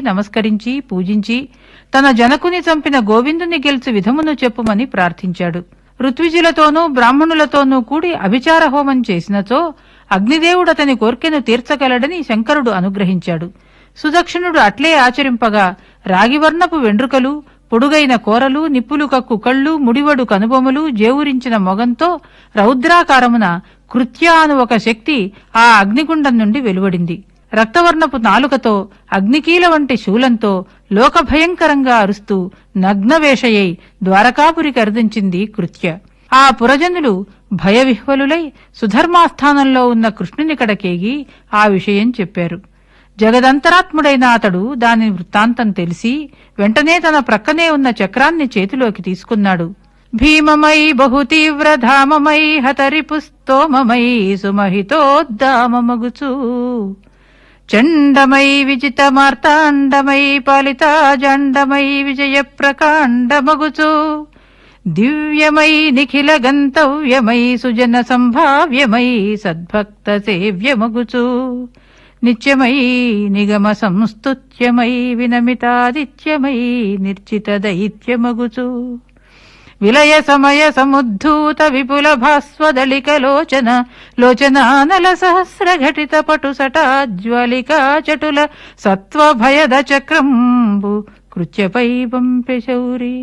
నమస్కరించి పూజించి తన జనకుని చంపిన గోవిందుని గెలుచు విధమును చెప్పుమని ప్రార్థించాడు ఋత్విజులతోనూ బ్రాహ్మణులతోనూ కూడి అభిచార హోమం చేసినచో అగ్నిదేవుడు అతని కోర్కెను తీర్చగలడని శంకరుడు అనుగ్రహించాడు సుదక్షిణుడు అట్లే ఆచరింపగా రాగివర్ణపు వెండ్రుకలు పొడుగైన కోరలు నిప్పులు కక్కు కళ్ళు ముడివడు కనుబొమలు జేవురించిన మొగంతో రౌద్రాకారమున కృత్య అను ఒక శక్తి ఆ అగ్నిగుండం నుండి వెలువడింది రక్తవర్ణపు నాలుకతో అగ్నికీల వంటి శూలంతో లోకభయంకరంగా అరుస్తూ నగ్నవేషయై ద్వారకాపురికి అర్దించింది కృత్య ఆ పురజనులు భయవిహ్వలులై సుధర్మాస్థానంలో ఉన్న కృష్ణుని కడకేగి ఆ విషయం చెప్పారు జగదంతరాత్ముడైన అతడు దాని వృత్తాంతం తెలిసి వెంటనే తన ప్రక్కనే ఉన్న చక్రాన్ని చేతిలోకి తీసుకున్నాడు భీమమై బహుతీవ్ర ధామమై హతరిపుస్తోమమై సుమహితోద్దామమగుచూ చండమై విజిత మార్తాండమై పాలితాజాండమై విజయ ప్రకాండమగుచు దివ్యమై నిఖిల గంతవ్యమై సుజన సంభావ్యమై సద్భక్త సేవ్యమగుచు నిత్యమై నిగమ సంస్తుత్యమై వినమితాదిత్యమై నిర్చిత దైత్యమగుచు విలయ సమయ సముద్ధూత విపుల భాస్వదళిక లోచన లోచనానల సహస్ర ఘటిత పటు సటాజ్వలికా చటుల సత్వభయద చక్రంబు కృత్యపై పంపె శౌరి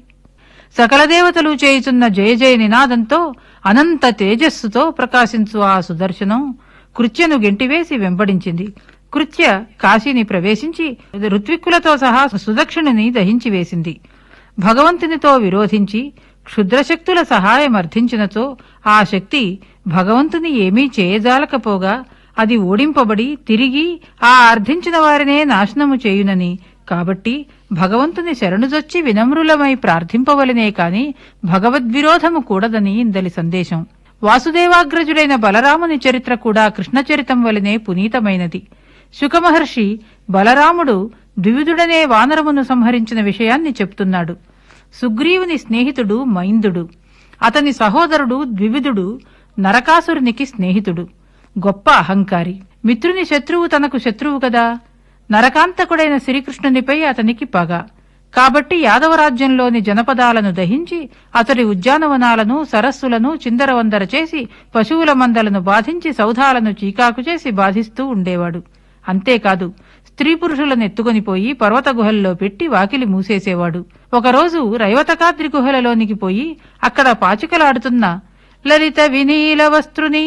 సకల దేవతలు చేయుచున్న జయ జయ నినాదంతో అనంత తేజస్సుతో ప్రకాశించు ఆ సుదర్శనం కృత్యను గెంటివేసి వెంబడించింది కృత్య కాశీని ప్రవేశించి ఋత్విక్కులతో సహా సుదక్షిణుని దహించి వేసింది భగవంతునితో విరోధించి క్షుద్రశక్తుల సహాయం అర్థించినచో ఆ శక్తి భగవంతుని ఏమీ చేయజాలకపోగా అది ఓడింపబడి తిరిగి ఆ అర్థించిన వారినే నాశనము చేయునని కాబట్టి భగవంతుని శరణుజొచ్చి వినమ్రులమై ప్రార్థింపవలనే కాని భగవద్విరోధము కూడదని ఇందలి సందేశం వాసుదేవాగ్రజుడైన బలరాముని చరిత్ర కూడా కృష్ణచరితం వలనే పునీతమైనది శుకమహర్షి బలరాముడు ద్వివిధుడనే వానరమును సంహరించిన విషయాన్ని చెప్తున్నాడు సుగ్రీవుని స్నేహితుడు మైందుడు అతని సహోదరుడు ద్వివిధుడు నరకాసురునికి స్నేహితుడు గొప్ప అహంకారి మిత్రుని శత్రువు తనకు శత్రువు కదా నరకాంతకుడైన శ్రీకృష్ణునిపై అతనికి పగ కాబట్టి యాదవరాజ్యంలోని జనపదాలను దహించి అతడి ఉద్యానవనాలను సరస్సులను చిందరవందర చేసి పశువుల మందలను బాధించి సౌధాలను చీకాకు చేసి బాధిస్తూ ఉండేవాడు అంతేకాదు స్త్రీ పురుషులను ఎత్తుకొనిపోయి పర్వత గుహల్లో పెట్టి వాకిలి మూసేసేవాడు ఒకరోజు రైవతకాద్రి గుహలలోనికి పోయి అక్కడ పాచికలాడుతున్న లలిత వినీల వస్త్రుని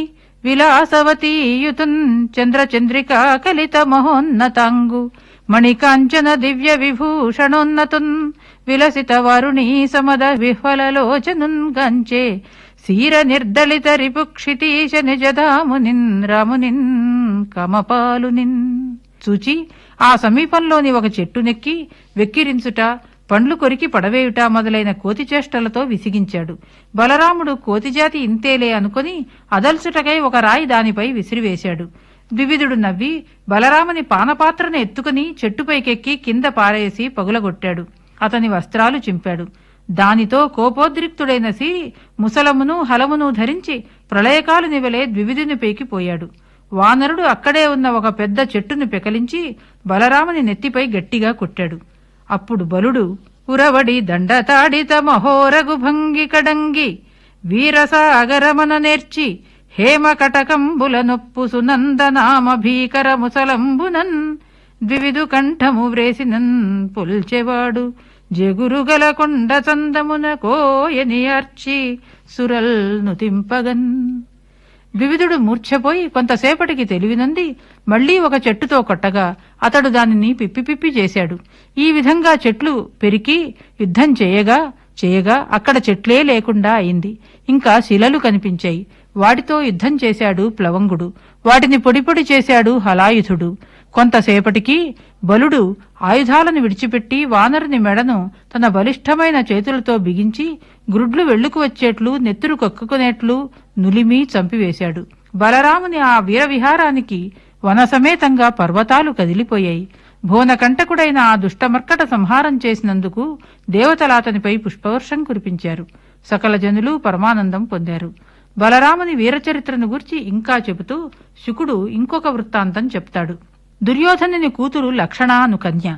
విలాసవతీయుతున్ చంద్రచంద్రికా కలిత మహోన్నతాంగు మణికాంచన దివ్య విభూషణోన్నతున్ విలసిత వరుణీ సమద విహ్వలలోచనున్ గంచే శీర నిర్దళిత రిపుక్షితీశ నిజధామునిన్ రామునిన్ కమపాలునిన్ చూచి ఆ సమీపంలోని ఒక చెట్టునెక్కి వెక్కిరించుట పండ్లు కొరికి పడవేయుట మొదలైన కోతి చేష్టలతో విసిగించాడు బలరాముడు కోతిజాతి ఇంతేలే అనుకుని అదల్చుటకై ఒక రాయి దానిపై విసిరివేశాడు ద్వివిధుడు నవ్వి బలరాముని పానపాత్రను ఎత్తుకుని చెట్టుపైకెక్కి కింద పారేసి పగులగొట్టాడు అతని వస్త్రాలు చింపాడు దానితో కోపోద్రిక్తుడైన సిరి ముసలమును హలమును ధరించి ప్రళయకాలు నివలే ద్వివిధుని పైకి పోయాడు వానరుడు అక్కడే ఉన్న ఒక పెద్ద చెట్టును పెకలించి బలరాముని నెత్తిపై గట్టిగా కొట్టాడు అప్పుడు బలుడు ఉరవడి దండతాడిత మహోరగు భంగి కడంగి వీరసాగరమన నేర్చి హేమ కటకంబుల నొప్పు సునందనామ భీకర ముసలంబునన్ ద్వివిధు కంఠము వ్రేసినన్ పుల్చెవాడు జగురుగల కొండ చందమున కోయని అర్చి సురల్ నుతింపగన్ వివిధుడు మూర్ఛపోయి కొంతసేపటికి తెలివినంది మళ్లీ ఒక చెట్టుతో కొట్టగా అతడు దానిని పిప్పి పిప్పి చేశాడు ఈ విధంగా చెట్లు పెరికి యుద్ధం చేయగా చేయగా అక్కడ చెట్లే లేకుండా అయింది ఇంకా శిలలు కనిపించాయి వాటితో యుద్ధం చేశాడు ప్లవంగుడు వాటిని పొడిపొడి చేశాడు హలాయుధుడు కొంతసేపటికి బలుడు ఆయుధాలను విడిచిపెట్టి వానరుని మెడను తన బలిష్టమైన చేతులతో బిగించి గ్రుడ్లు వెళ్లుకు వచ్చేట్లు నెత్తురు కక్కుకునేట్లు నులిమి చంపివేశాడు బలరాముని ఆ వీరవిహారానికి వనసమేతంగా పర్వతాలు కదిలిపోయాయి భువనకంటకుడైన ఆ దుష్టమర్కట సంహారం చేసినందుకు దేవతలాతనిపై పుష్పవర్షం కురిపించారు సకల జనులు పరమానందం పొందారు బలరాముని వీరచరిత్రను గురించి ఇంకా చెబుతూ శుకుడు ఇంకొక వృత్తాంతం చెప్తాడు దుర్యోధనుని కూతురు లక్షణ అను కన్య